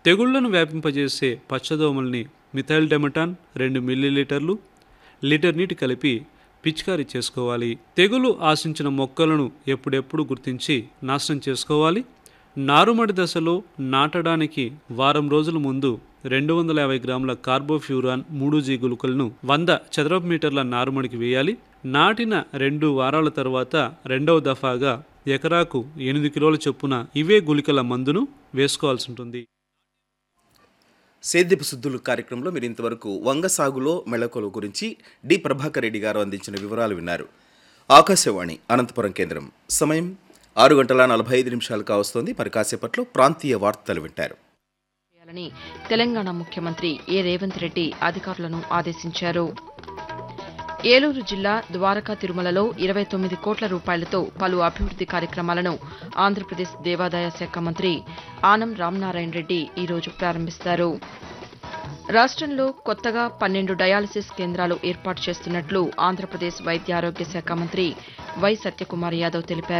తెగుళ్లను వ్యాపింపజేసే పచ్చదోమల్ని methyl demeton రెండు మిల్లీలీటర్లు లీటర్ నీటి కలిపి పిచికారీ చేసుకోవాలి తెగులు ఆశించిన మొక్కలను ఎప్పుడెప్పుడు గుర్తించి నాశనం చేసుకోవాలి నారుమడి దశలో నాటడానికి వారం రోజుల ముందు రెండు వందల యాభై గ్రాముల కార్బోఫ్యూరాన్ మూడు జీ గుళికలను వంద చదరపు మీటర్ల నారుమడికి వేయాలి నాటిన రెండు వారాల తర్వాత రెండవ దఫాగా ఎకరాకు ఎనిమిది కిలోల చొప్పున ఇవే గుళికల మందును వేసుకోవాల్సి ఉంటుంది సేద్యపు శుద్ధులు కార్యక్రమంలో మీరు ఇంతవరకు వంగ సాగులో మెళకువల గురించి డి ప్రభాకర్ రెడ్డి గారు అందించిన వివరాలు విన్నారు ఆకాశవాణి అనంతపురం కేంద్రం సమయం ఆరు గంటల నలభై ఐదు నిమిషాలు కావస్తోంది మరి కాసేపట్లో ప్రాంతీయ వార్తలు వింటారు చేయాలని తెలంగాణ ముఖ్యమంత్రి ఏ రేవంత్ రెడ్డి అధికారులను ఆదేశించారు ఏలూరు జిల్లా ద్వారకా తిరుమలలో ఇరవై తొమ్మిది కోట్ల రూపాయలతో పలు అభివృద్ది కార్యక్రమాలను ఆంధ్రప్రదేశ్ దేవాదాయ శాఖ మంత్రి ఆనం రామనారాయణ రెడ్డి ఈరోజు ప్రారంభిస్తారు రాష్ట్రంలో కొత్తగా పన్నెండు డయాలసిస్ కేంద్రాలు ఏర్పాటు చేస్తున్నట్లు ఆంధ్రప్రదేశ్ వైద్య ఆరోగ్య శాఖ మంత్రి వై సత్యకుమార్ యాదవ్ తెలిపారు